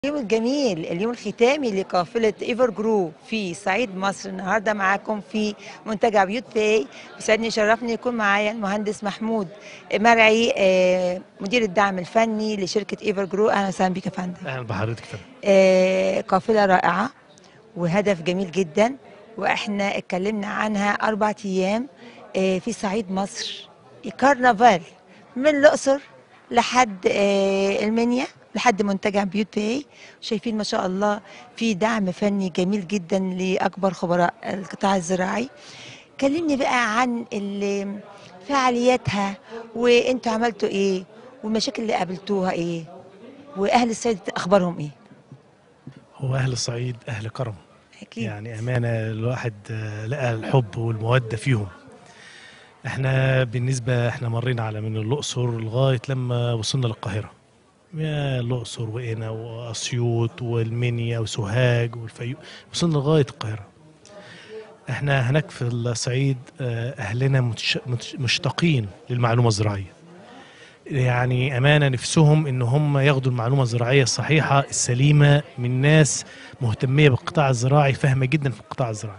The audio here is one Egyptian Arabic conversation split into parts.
اليوم الجميل اليوم الختامي لقافلة ايفر جرو في صعيد مصر النهارده معاكم في منتجع بيوت باي يسعدني يشرفني يكون معايا المهندس محمود مرعي آه، مدير الدعم الفني لشركة ايفر جرو اهلا وسهلا بك يا فندم اهلا بحضرتك فندم آه، قافلة رائعة وهدف جميل جدا واحنا اتكلمنا عنها اربع ايام آه، في صعيد مصر كرنفال من الاقصر لحد آه، المنيا لحد منتجع بيوت باي شايفين ما شاء الله في دعم فني جميل جدا لاكبر خبراء القطاع الزراعي كلمني بقى عن ال- فعالياتها وانتوا عملتوا ايه والمشاكل اللي قابلتوها ايه واهل الصعيد اخبارهم ايه هو اهل الصعيد اهل كرم اكيد يعني امانه الواحد آه، لقى الحب والموده فيهم احنا بالنسبه احنا مرينا على من الاقصر لغايه لما وصلنا للقاهره يا الاقصر وقنا واسيوط والمنيا وسوهاج والفيوم وصلنا لغايه القاهره احنا هناك في الصعيد آه، اهلنا متش- متش- مشتاقين للمعلومه الزراعيه يعني امانه نفسهم ان هم ياخدوا المعلومه الزراعيه الصحيحه السليمه من ناس مهتميه بالقطاع الزراعي فاهمه جدا في القطاع الزراعي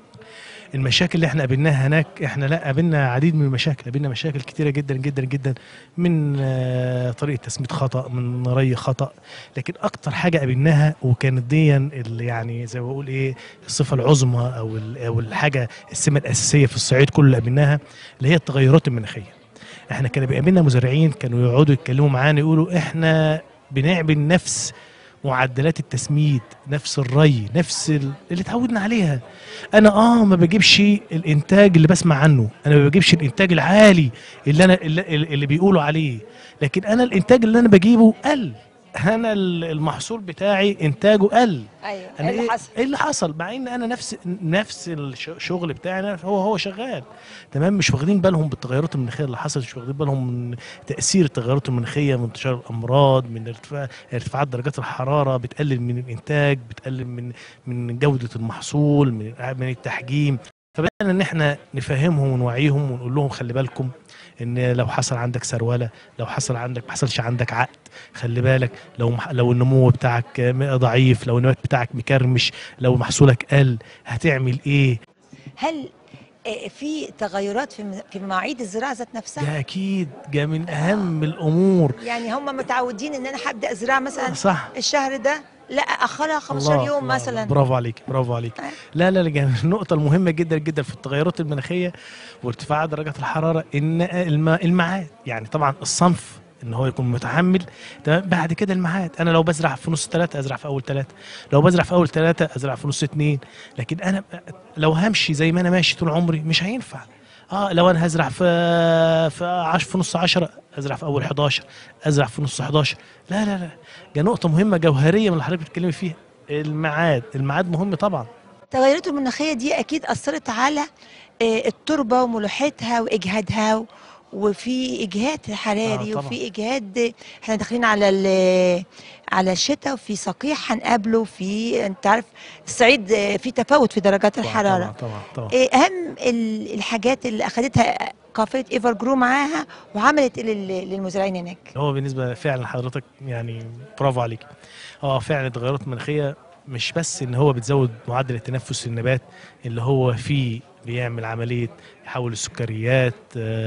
المشاكل اللي احنا قابلناها هناك احنا لا قابلنا عديد من المشاكل قابلنا مشاكل كتيره جدا جدا جدا من آه، طريقه تسميد خطا من ري خطا لكن اكتر حاجه قابلناها وكانت دي اللي يعني زي ما بقول ايه الصفه العظمى او ال- او الحاجه السمه الاساسيه في الصعيد كله اللي قابلناها اللي هي التغيرات المناخيه احنا كان بيقابلنا مزارعين كانوا يقعدوا يتكلموا معانا يقولوا احنا بنعمل نفس معدلات التسميد نفس الري نفس ال- اللي اتعودنا عليها انا اه ما بجيبش الانتاج اللي بسمع عنه انا ما بجيبش الانتاج العالي اللي انا اللي, اللي بيقولوا عليه لكن انا الانتاج اللي انا بجيبه قل انا ال- المحصول بتاعي انتاجه قل ايوه انا ايه اللي حصل ايه اللي حصل مع ان انا نفس نفس الشغل بتاعنا هو هو شغال تمام مش واخدين بالهم بالتغيرات المناخيه اللي حصلت مش واخدين بالهم من تاثير التغيرات المناخيه من انتشار الامراض من ارتفاع ارتفاعات درجات الحراره بتقلل من الانتاج بتقلل من من جوده المحصول من من التحجيم فبدأنا ان احنا نفهمهم ونوعيهم ونقول لهم خلي بالكم ان لو حصل عندك سروله لو حصل عندك ما حصلش عندك عقد خلي بالك لو مح- لو النمو بتاعك م- ضعيف لو النبات بتاعك مكرمش لو محصولك قل هتعمل ايه هل آه، في تغيرات في م- في مواعيد الزراعه ذات نفسها ده اكيد ده من اهم الامور يعني هم متعودين ان انا هبدا زراعه مثلا صح الشهر ده لا اخرها 15 الله يوم الله مثلا برافو عليك برافو عليك آه. لا لا لا جميل. النقطة المهمة جدا جدا في التغيرات المناخية وارتفاع درجات الحرارة ان الم- الميعاد يعني طبعا الصنف ان هو يكون متحمل تمام بعد كده الميعاد انا لو بزرع في نص ثلاثة ازرع في اول ثلاثة لو بزرع في اول ثلاثة ازرع في نص اثنين لكن انا لو همشي زي ما انا ماشي طول عمري مش هينفع اه لو انا هزرع في في عش في نص 10 ازرع في اول 11 ازرع في نص 11 لا لا لا ده نقطة مهمة جوهرية من اللي حضرتك بتتكلمي فيها الميعاد الميعاد مهم طبعا التغيرات المناخيه دي اكيد اثرت على آه، التربه وملوحتها واجهادها و- وفي اجهاد حراري آه، طبعاً. وفي اجهاد احنا داخلين على ال- على الشتاء وفي صقيع هنقابله في انت عارف الصعيد آه، في تفاوت في درجات الحراره طبعا طبعا طبعا إيه اهم ال- الحاجات اللي اخذتها قافله ايفر جرو معاها وعملت إيه لل- للمزارعين هناك هو بالنسبة فعلا حضرتك يعني برافو عليك اه فعلا التغيرات المناخية مش بس ان هو بتزود معدل التنفس للنبات اللي هو فيه بيعمل عملية يحول السكريات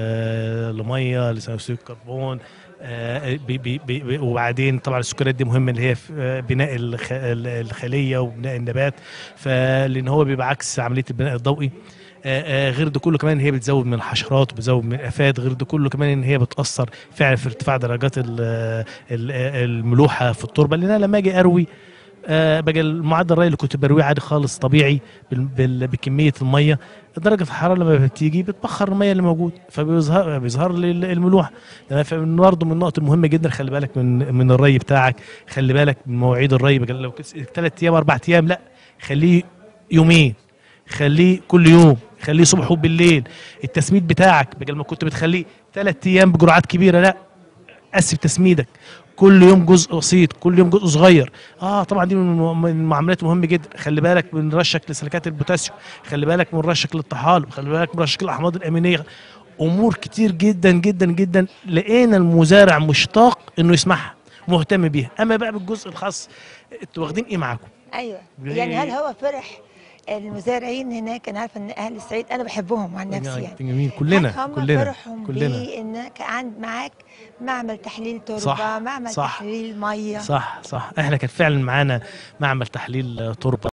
آه لمية لثاني اكسيد الكربون آه بي بي بي وبعدين طبعا السكريات دي مهمه اللي هي في آه، بناء الخ- الخليه وبناء النبات فلان هو بيبقى عكس عمليه البناء الضوئي آه، آه، غير ده كله كمان ان هي بتزود من الحشرات وبتزود من الافات غير ده كله كمان ان هي بتاثر فعلا في ارتفاع درجات ال- ال- الملوحه في التربه لان انا لما اجي اروي آه، بقى المعدل الري اللي كنت برويه عادي خالص طبيعي بال- بال- بكميه الميه درجه الحراره لما بتيجي بتبخر الميه اللي موجود فبيظهر بيظهر لي ال- الملوحه تمام فبرضه من النقط المهمه جدا خلي بالك من من الري بتاعك خلي بالك من مواعيد الري بقى لو ثلاث ايام اربع ايام لا خليه يومين خليه كل يوم خليه صبح وبالليل التسميد بتاعك بدل ما كنت بتخليه ثلاث ايام بجرعات كبيره لا قسم تسميدك كل يوم جزء بسيط كل يوم جزء صغير اه طبعا دي من من المعاملات مهمه جدا خلي بالك من رشك لسلكات البوتاسيوم خلي بالك من رشك للطحالب خلي بالك من رشك الاحماض الامينيه امور كتير جدا جدا جدا لقينا المزارع مشتاق انه يسمعها مهتم بيها اما بقى بالجزء الخاص انتوا واخدين ايه معاكم ايوه بي- يعني هل هو فرح المزارعين هناك انا عارفه ان اهل الصعيد انا بحبهم عن نفسي يعني جميل كلنا هل هم كلنا فرحهم كلنا بانك عند معاك معمل تحليل تربه صح، معمل صح. تحليل ميه صح صح احنا كان فعلا معانا معمل تحليل تربه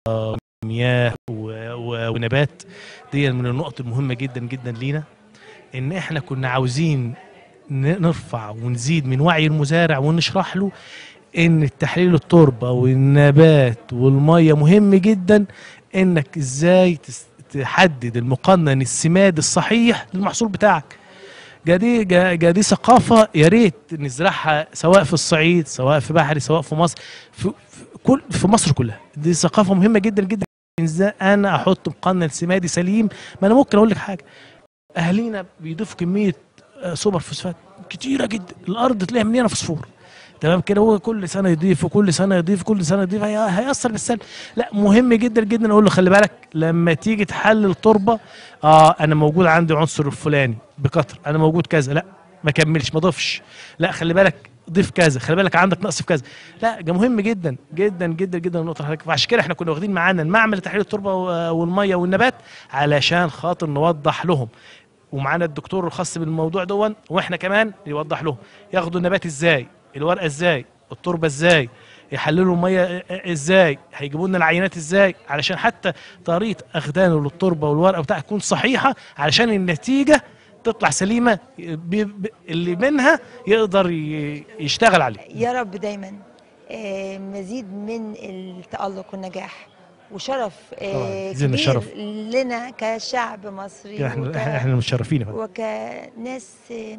مياه و- و- ونبات دي من النقط المهمه جدا جدا لينا ان احنا كنا عاوزين ن- نرفع ونزيد من وعي المزارع ونشرح له ان التحليل التربه والنبات والميه مهم جدا انك ازاي تس- تحدد المقنن السماد الصحيح للمحصول بتاعك جا دي جا جا دي ثقافه يا ريت نزرعها سواء في الصعيد سواء في بحري سواء في مصر في, في كل في مصر كلها دي ثقافه مهمه جدا جدا ازاي انا احط مقنن سمادي سليم ما انا ممكن اقول لك حاجه اهالينا بيضيفوا كميه آه، سوبر فوسفات كتيره جدا الارض تلاقيها مليانه فوسفور تمام كده هو كل سنه يضيف وكل سنه يضيف كل سنه يضيف هي- هيأثر بالسلب لا مهم جدا جدا اقول له خلي بالك لما تيجي تحلل تربه اه انا موجود عندي عنصر الفلاني بكتر انا موجود كذا لا ما كملش ما ضيفش لا خلي بالك ضيف كذا خلي بالك عندك نقص في كذا لا ده مهم جدا جدا جدا جدا النقطه اللي حضرتك فعشان كده احنا كنا واخدين معانا المعمل تحليل التربه و- والميه والنبات علشان خاطر نوضح لهم ومعانا الدكتور الخاص بالموضوع دون واحنا كمان يوضح لهم ياخدوا النبات ازاي الورقه ازاي التربه ازاي يحللوا الميه ازاي هيجيبوا لنا العينات ازاي علشان حتى طريقه اخدانه للتربه والورقه بتاعها تكون صحيحه علشان النتيجه تطلع سليمه بي- ب- اللي منها يقدر ي- يشتغل عليه يا رب دايما آه، مزيد من التألق والنجاح وشرف آه، طبعاً، يزيدنا كبير الشرف. لنا كشعب مصري كده احنا وك- احنا متشرفين يا فندم. وكناس آه،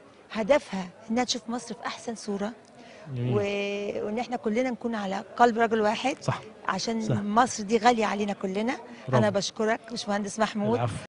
هدفها انها تشوف مصر في احسن صوره جميل. و... وان احنا كلنا نكون على قلب رجل واحد صح عشان صح. مصر دي غاليه علينا كلنا برافو. انا بشكرك باشمهندس محمود العفو